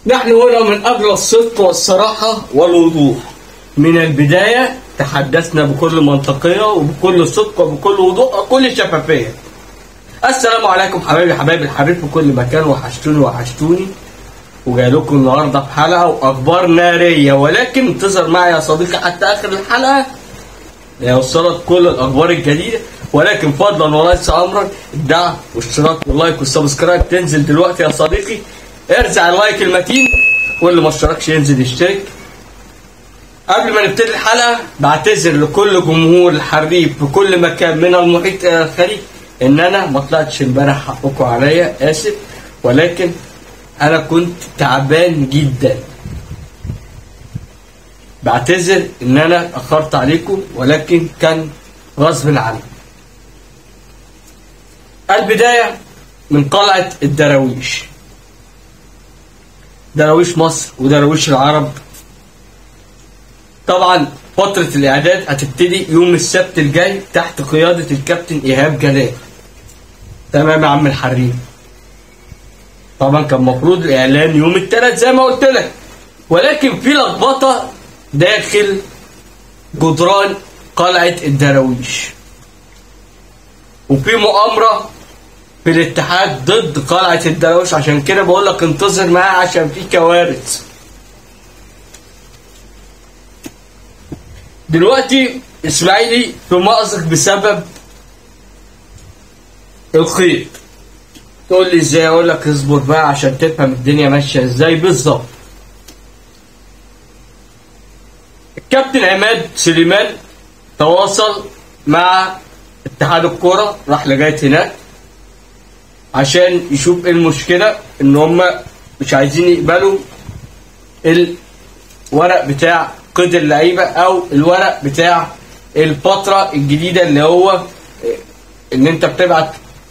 نحن هنا من أجل الصدق والصراحة والوضوح من البداية تحدثنا بكل منطقية وبكل صدق وبكل وضوح وكل شفافية السلام عليكم حبايبي حبايبي الحبيب في كل مكان وحشتوني وحشتوني وجاي لكم النهارده في حلقة وأخبار نارية ولكن انتظر معي يا صديقي حتى آخر الحلقة ليوصلك كل الأخبار الجديدة ولكن فضلا وليس أمرا الدعم والاشتراك واللايك والسبسكرايب تنزل دلوقتي يا صديقي ارزع اللايك المتين واللي ما اشتركش ينزل يشترك قبل ما نبتدي الحلقة بعتذر لكل جمهور الحريف في كل مكان من المحيط إلى الخليج إن أنا ما طلعتش امبارح حقكم عليا آسف ولكن أنا كنت تعبان جدا بعتذر إن أنا أخرت عليكم ولكن كان غصب عني البداية من قلعة الدراويش دراويش مصر ودراويش العرب طبعا فترة الإعداد هتبتدي يوم السبت الجاي تحت قيادة الكابتن إيهاب جلال تمام يا عم الحريم طبعا كان المفروض الإعلان يوم الثلاث زي ما قلت لك ولكن في لخبطة داخل جدران قلعة الدراويش وفي مؤامرة في الاتحاد ضد قلعة الدراويش عشان كده بقول لك انتظر معايا عشان في كوارث دلوقتي اسماعيلي في مأزق بسبب الخيط تقول لي ازاي اقول لك اصبر بقى عشان تفهم الدنيا ماشيه ازاي بالظبط الكابتن عماد سليمان تواصل مع اتحاد الكوره راح لغايه هناك عشان يشوف ايه المشكله ان هم مش عايزين يقبلوا الورق بتاع قيد اللعيبه او الورق بتاع الفتره الجديده اللي هو ان انت بتبعت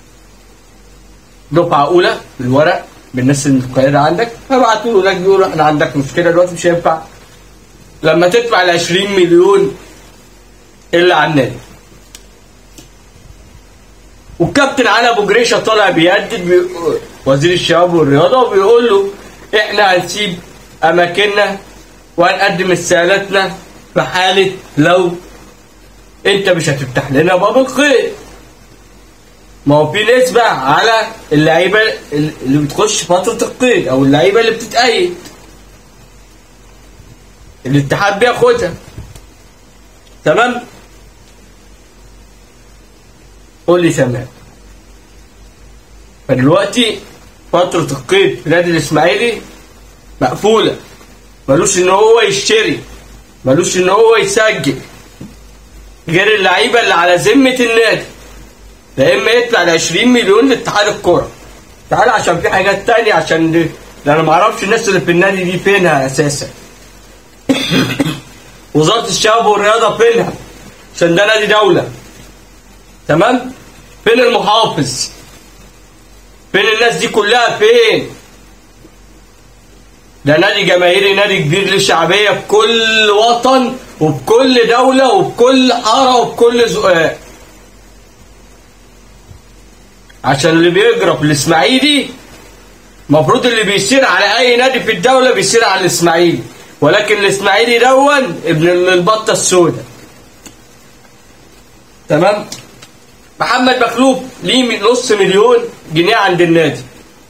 دفعه اولى بالورق بالناس القياده عندك فبعتوا له هناك بيقولوا احنا عندك مشكله دلوقتي مش هينفع لما تدفع ال 20 مليون اللي على النادي والكابتن علي ابو جريشه طالع بيهدد بي... وزير الشباب والرياضه وبيقول له احنا هنسيب اماكننا وهنقدم استقالاتنا في حاله لو انت مش هتفتح لنا باب الخير ما هو في نسبة على اللعيبة اللي بتخش فترة القيد أو اللعيبة اللي بتتأيد الاتحاد بياخدها تمام قول لي تمام فدلوقتي فترة القيد في نادي الإسماعيلي مقفولة ملوش إن هو يشتري ملوش إن هو يسجل غير اللعيبة اللي على ذمة النادي يا إما يدفع ال 20 مليون لاتحاد الكورة تعال عشان في حاجات تانية عشان دي. ده أنا معرفش الناس اللي في النادي دي فينها أساسا وزارة الشباب والرياضة فينها عشان ده نادي دولة تمام فين المحافظ فين الناس دي كلها فين ده نادي جماهيري نادي كبير له شعبية في كل وطن وبكل دولة وبكل حارة وبكل زقاق عشان اللي بيجرى في الإسماعيلي المفروض اللي بيصير على أي نادي في الدولة بيصير على الإسماعيلي ولكن الإسماعيلي دون ابن البطة السوداء تمام محمد مخلوف ليه نص مليون جنيه عند النادي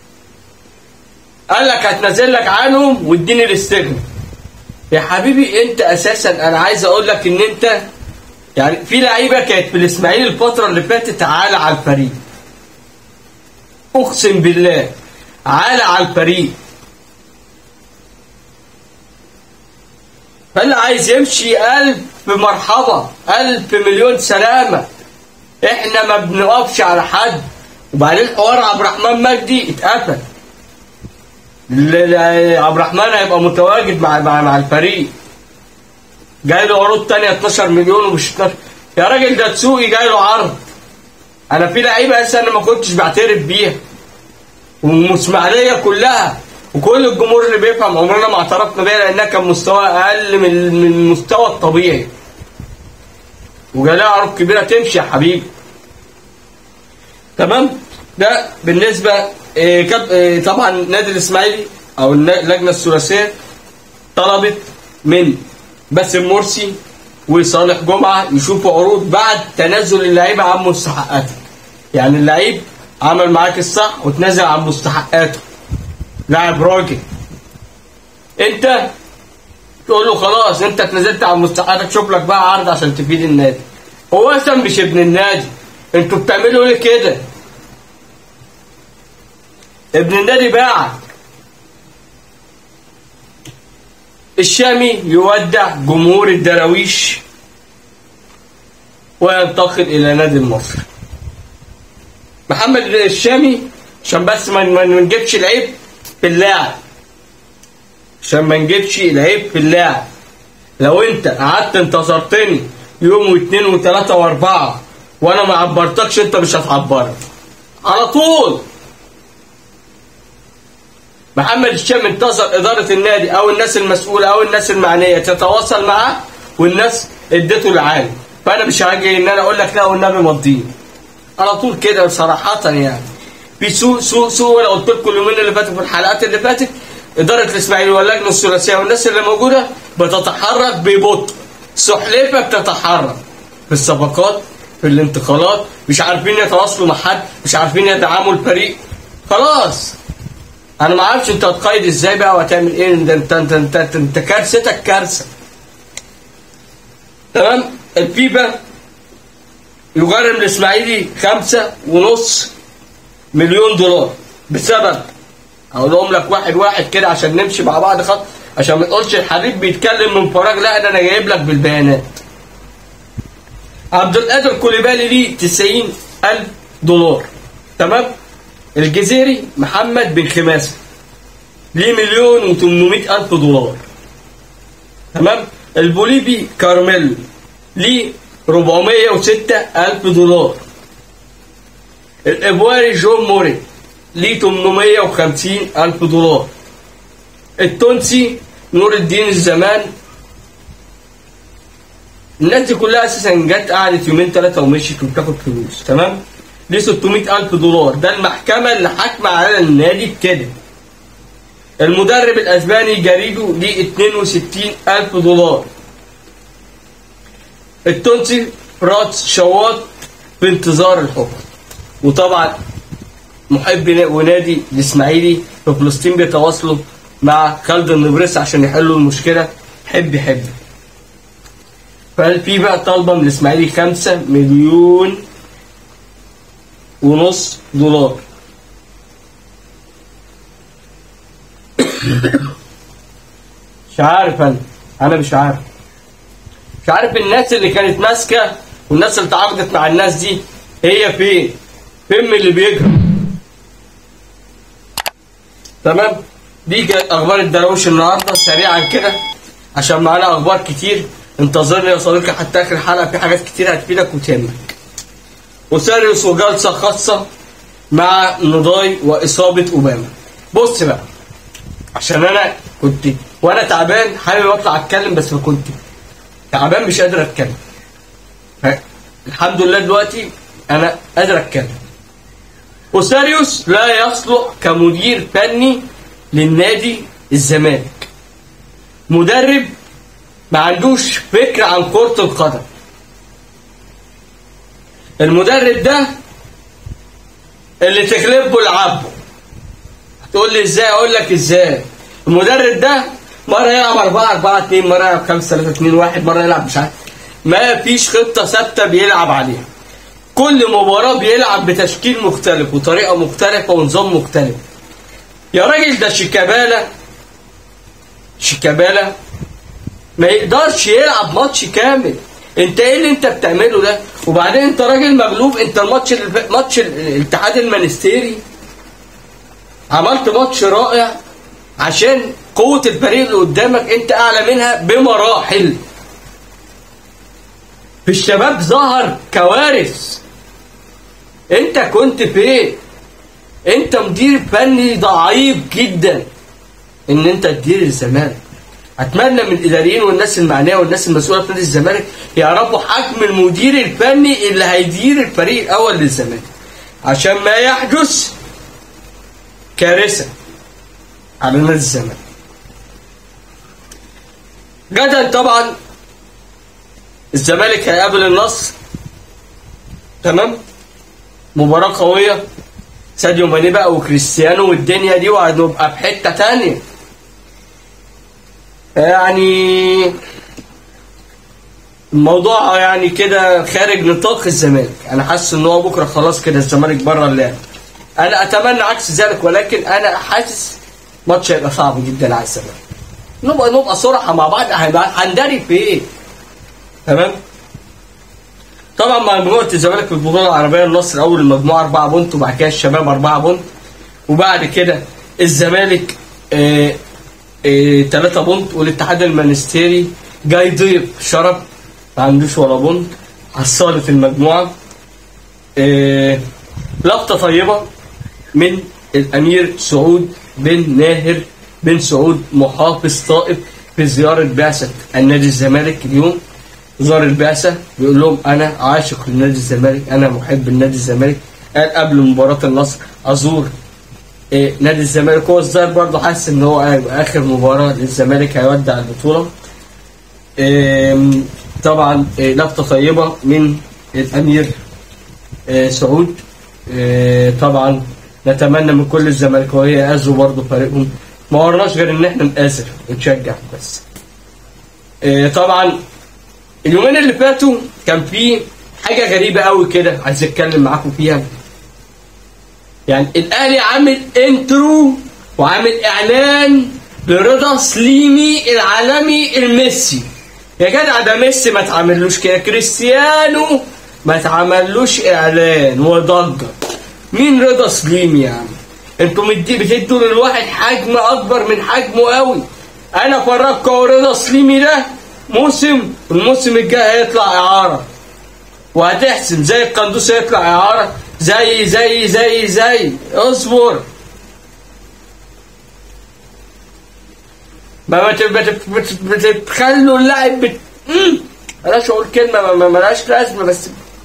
قال لك هتنزل لك عنهم واديني الاستغنى يا حبيبي انت اساسا انا عايز اقول لك ان انت يعني في لعيبه كانت في الاسماعيلي الفتره اللي فاتت عالة على الفريق اقسم بالله عالة على الفريق فاللي عايز يمشي ألف مرحبا ألف مليون سلامة احنا ما بنقفش على حد وبعدين حوار عبد الرحمن مجدي اتقفل عبد الرحمن هيبقى متواجد مع مع, مع الفريق جاي له عروض تانية 12 مليون ومش 12 يا راجل ده تسوقي جاي له عرض انا في لعيبه لسه انا ما كنتش بعترف بيها والاسماعيليه كلها وكل الجمهور اللي بيفهم عمرنا ما اعترفنا بيها لانها كان مستوى اقل من من المستوى الطبيعي وجالها عروض كبيره تمشي يا حبيبي تمام ده بالنسبه إيه كب... إيه طبعا نادي الاسماعيلي او الن- اللجنه الثلاثيه طلبت من باسم مرسي وصالح جمعه يشوفوا عروض بعد تنازل اللعيبه عن مستحقاتها يعني اللعيب عمل معاك الصح وتنازل عن مستحقاته لاعب راجل انت تقول له خلاص انت اتنازلت عن مستحقاتك شوف لك بقى عرض عشان تفيد النادي هو اصلا مش ابن النادي انتوا بتعملوا ليه كده ابن النادي باعك الشامي يودع جمهور الدراويش وينتقل الى نادي المصري محمد الشامي عشان بس ما ما ما نجيبش العيب في اللاعب عشان ما نجيبش العيب في اللاعب لو انت قعدت انتصرتني يوم واثنين وثلاثة واربعة وانا ما عبرتكش انت مش هتعبرك على طول محمد الشام انتظر إدارة النادي أو الناس المسؤولة أو الناس المعنية تتواصل معاه والناس ادته العالي فأنا مش هاجي إن أنا أقول لك لا والنبي مضيني على طول كده صراحة يعني في سوء سوء سوء وأنا قلت لكم اليومين اللي فاتوا في الحلقات اللي فاتت إدارة الإسماعيلي واللجنة الثلاثية والناس اللي موجودة بتتحرك ببطء سحلفة بتتحرك في الصفقات في الانتقالات مش عارفين يتواصلوا مع حد مش عارفين يدعموا الفريق خلاص انا ما اعرفش انت هتقيد ازاي بقى وهتعمل ايه انت انت انت انت, انت, انت كارثتك كارثه تمام الفيفا يغرم الاسماعيلي خمسة ونص مليون دولار بسبب هقولهم لك واحد واحد كده عشان نمشي مع بعض خط عشان ما تقولش الحبيب بيتكلم من فراغ لا ده انا جايب لك بالبيانات عبد القادر كوليبالي ليه 90 ألف دولار تمام الجزيري محمد بن خماسة ليه مليون وتمنمية ألف دولار تمام البوليفي كارميلو ليه 406 ألف دولار الإبواري جون موري ليه 850 ألف دولار التونسي نور الدين الزمان الناس دي كلها اساسا جت قعدت يومين ثلاثه ومشيت وبتاخد فلوس تمام ليه 600 الف دولار ده المحكمه اللي حاكمه على النادي بكده المدرب الاسباني جاريدو ليه 62 الف دولار التونسي فراتس شواط في انتظار الحكم وطبعا محب ونادي الاسماعيلي في فلسطين بيتواصلوا مع خالد النبرس عشان يحلوا المشكله حب حب ففي بقى طالبه من الاسماعيلي 5 مليون ونص دولار مش عارف انا انا مش عارف مش عارف الناس اللي كانت ماسكه والناس اللي تعاقدت مع الناس دي هي فين فين من اللي بيجري تمام دي كانت اخبار الدراويش النهارده سريعا كده عشان معانا اخبار كتير انتظرني يا صديقي حتى اخر الحلقه في حاجات كتير هتفيدك وتهمك وسيريوس وجلسه خاصه مع نضاي واصابه اوباما بص بقى عشان انا كنت وانا تعبان حابب اطلع اتكلم بس ما كنت تعبان مش قادر اتكلم الحمد لله دلوقتي انا قادر اتكلم اوساريوس لا يصلح كمدير فني للنادي الزمالك مدرب ما عندوش فكرة عن كرة القدم المدرب ده اللي تغلبه العبه هتقول لي ازاي اقول لك ازاي المدرب ده مرة يلعب 4 4 2 مرة يلعب 5 3 2 1 مرة يلعب مش عارف ما فيش خطة ثابتة بيلعب عليها كل مباراة بيلعب بتشكيل مختلف وطريقة مختلفة ونظام مختلف يا راجل ده شيكابالا شيكابالا ما يقدرش يلعب ماتش كامل انت ايه اللي انت بتعمله ده وبعدين انت راجل مغلوب انت الماتش الف... ماتش الاتحاد المنستيري عملت ماتش رائع عشان قوة الفريق اللي قدامك انت اعلى منها بمراحل في الشباب ظهر كوارث انت كنت فين انت مدير فني ضعيف جدا ان انت تدير الزمالك اتمنى من الاداريين والناس المعنيه والناس المسؤوله في نادي الزمالك يعرفوا حجم المدير الفني اللي هيدير الفريق الاول للزمالك عشان ما يحدث كارثه على نادي الزمالك غدا طبعا الزمالك هيقابل النصر تمام مباراة قوية ساديو ماني بقى وكريستيانو والدنيا دي وهنبقى في حتة تانية يعني الموضوع يعني كده خارج نطاق الزمالك انا حاسس ان هو بكره خلاص كده الزمالك بره اللعب انا اتمنى عكس ذلك ولكن انا حاسس ماتش هيبقى صعب جدا على الزمالك نبقى نبقى صراحه مع بعض هيبقى هندري في ايه تمام طبعا مع مجموعه الزمالك في البطوله العربيه النصر اول المجموعه 4 بونت وبعد كده الشباب 4 بونت وبعد كده الزمالك 3 بونت والاتحاد المنستيري جاي ضيف شرف ما عندوش ولا بونت حصاله المجموعه آه، لقطه طيبه من الامير سعود بن ناهر بن سعود محافظ طائف في زياره بعثه النادي الزمالك اليوم زار البعثه بيقول لهم انا عاشق لنادي الزمالك انا محب لنادي الزمالك قال قبل مباراه النصر ازور إيه نادي الزمالك هو الظاهر برضه حاسس ان هو هيبقى اخر مباراه للزمالك هيودع البطوله إيه طبعا إيه لفته طيبه من الامير إيه سعود إيه طبعا نتمنى من كل الزملكاويه يأذوا برضه فريقهم ما ورناش غير ان احنا نآزر ونشجع بس إيه طبعا اليومين اللي فاتوا كان في حاجه غريبه قوي كده عايز اتكلم معاكم فيها يعني الاهلي عامل انترو وعامل اعلان لرضا سليمي العالمي الميسي يا جدع ده ميسي ما اتعملوش كده كريستيانو ما اتعملوش اعلان وضجه مين رضا سليمي يا عم انتوا مدي بتدوا للواحد حجم اكبر من حجمه قوي انا فرجكم رضا سليمي ده موسم الموسم الجاي هيطلع اعاره وهتحسن زي القندوس هيطلع اعاره زي زي زي زي اصبر ما ما تب- بت- بت- بتخلوا اللاعب بت... مم. بلاش اقول كلمه ما- ما ملهاش لازمه بس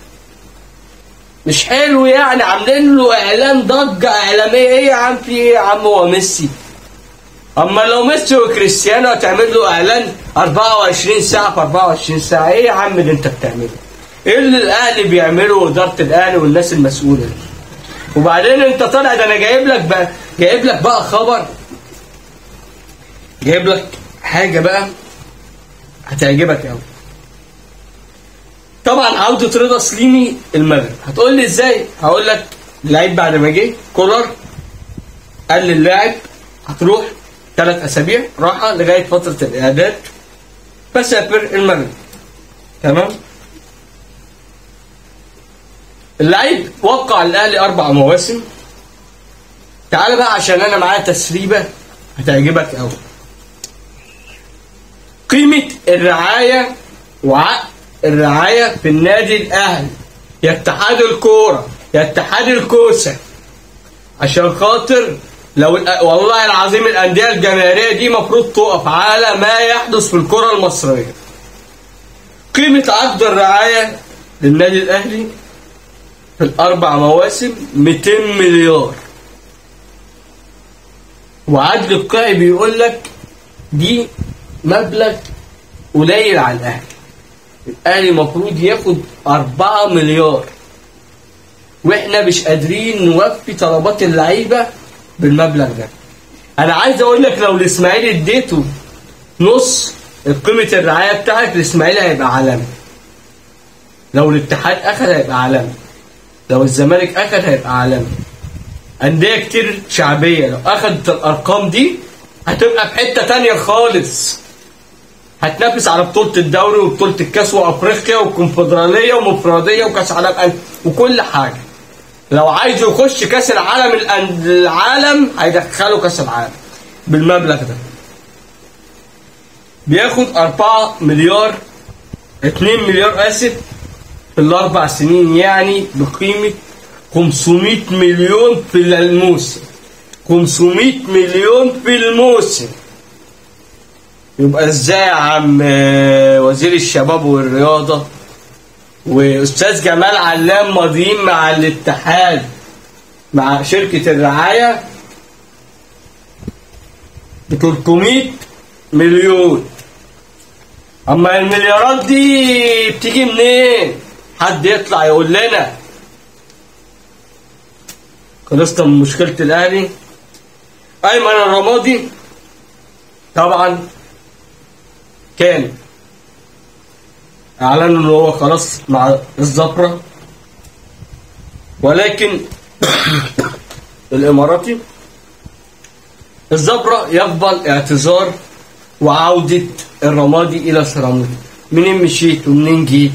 مش حلو يعني عاملين له اعلان ضجه اعلاميه ايه يا عم في ايه يا عم هو ميسي اما لو ميسي وكريستيانو هتعمل له اعلان 24 ساعه في 24 ساعه ايه يا عم اللي انت بتعمله ايه اللي الاهلي بيعمله اداره الاهلي والناس المسؤوله دي وبعدين انت طالع ده انا جايب لك بقى جايب لك بقى خبر جايب لك حاجه بقى هتعجبك قوي طبعا عودة رضا سليمي المغرب هتقول لي ازاي هقول لك اللعيب بعد ما جه كولر قال للاعب هتروح ثلاث اسابيع راحه لغايه فتره الاعداد بسافر المغرب تمام اللعيب وقع الاهلي اربع مواسم تعال بقى عشان انا معايا تسريبه هتعجبك قوي قيمه الرعايه وعقد الرعايه في النادي الاهلي يا اتحاد الكوره يا اتحاد الكوسه عشان خاطر لو الأ- والله العظيم الانديه الجماهيريه دي مفروض تقف على ما يحدث في الكره المصريه قيمه عقد الرعايه للنادي الاهلي في الاربع مواسم 200 مليار وعدل القاعي بيقول لك دي مبلغ قليل على الاهلي الاهلي المفروض ياخد 4 مليار واحنا مش قادرين نوفي طلبات اللعيبه بالمبلغ ده انا عايز اقول لك لو الاسماعيلي اديته نص قيمه الرعايه بتاعك الاسماعيلي هيبقى عالمي لو الاتحاد اخد هيبقى عالمي لو الزمالك اخد هيبقى عالمي انديه كتير شعبيه لو اخدت الارقام دي هتبقى في حته تانية خالص هتنافس على بطولة الدوري وبطولة الكاس وافريقيا والكونفدرالية ومفردية وكاس عالم أن- وكل حاجة لو عايز يخش كاس العالم الأن- العالم هيدخله كاس العالم بالمبلغ ده بياخد 4 مليار 2 مليار اسف في الاربع سنين يعني بقيمة 500 مليون في الموسم 500 مليون في الموسم يبقى ازاي يا عم آه، وزير الشباب والرياضة واستاذ جمال علام ماضيين مع الاتحاد مع شركة الرعاية ب 300 مليون اما المليارات دي بتيجي منين حد يطلع يقول لنا خلصنا من مشكلة الأهلي أيمن الرمادي طبعا كان أعلن إن هو خلاص مع الزفرة ولكن الإماراتي الزبرة يقبل اعتذار وعودة الرمادي إلى سيراميكا منين مشيت ومنين جيت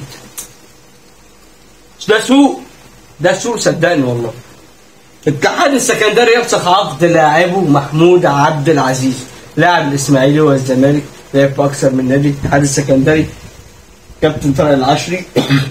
ده سوء ده سوء صدقني والله الاتحاد السكندري يفسخ عقد لاعبه محمود عبد العزيز لاعب الاسماعيلي والزمالك لعب في اكثر من نادي الاتحاد السكندري كابتن طارق العشري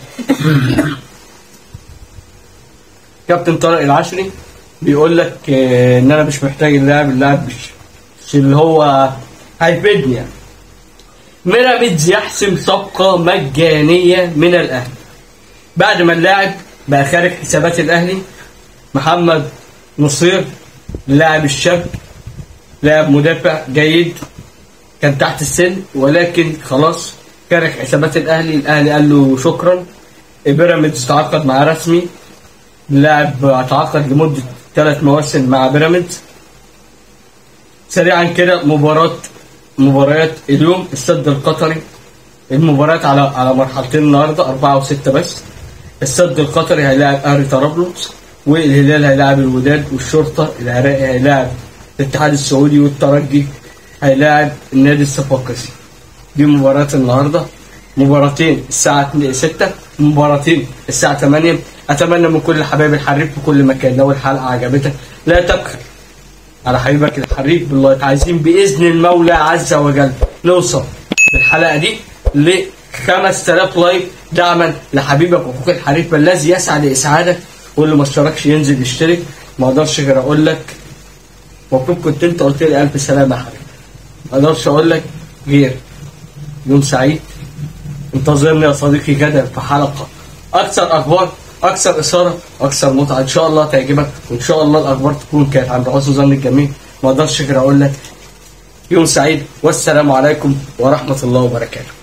كابتن طارق العشري بيقول لك آه، ان انا مش محتاج اللاعب اللاعب مش مش اللي هو هيفيدني يعني بيراميدز يحسم صفقه مجانيه من الاهلي بعد ما اللاعب بقى خارج حسابات الاهلي محمد نصير اللاعب الشاب لاعب مدافع جيد كان تحت السن ولكن خلاص خارج حسابات الاهلي الاهلي قال له شكرا بيراميدز تعاقد معاه رسمي اللاعب تعاقد لمده ثلاث مواسم مع بيراميدز سريعا كده مباراة مباريات اليوم السد القطري المباريات على على مرحلتين النهارده أربعة وستة بس السد القطري هيلاعب أهلي طرابلس والهلال هيلاعب الوداد والشرطة العراقي هيلاعب الاتحاد السعودي والترجي هيلاعب النادي الصفاقسي دي مباريات النهارده مباراتين الساعة 6 مباراتين الساعة 8 أتمنى من كل حبايب الحريف في كل مكان لو الحلقة عجبتك لا تبخل على حبيبك الحريف بالله عايزين بإذن المولى عز وجل نوصل بالحلقة دي ل 5000 لايك دعما لحبيبك واخوك الحريف الذي يسعى لإسعادك واللي ما اشتركش ينزل يشترك ما اقدرش غير اقول لك المفروض كنت انت قلت لي الف سلامه يا حبيبي ما اقدرش اقول لك غير يوم سعيد انتظرني يا صديقي غدا في حلقه اكثر اخبار اكثر اثاره اكثر متعه ان شاء الله تعجبك وان شاء الله الاخبار تكون كانت عند حسن ظن الجميع ما اقدرش غير اقول لك يوم سعيد والسلام عليكم ورحمه الله وبركاته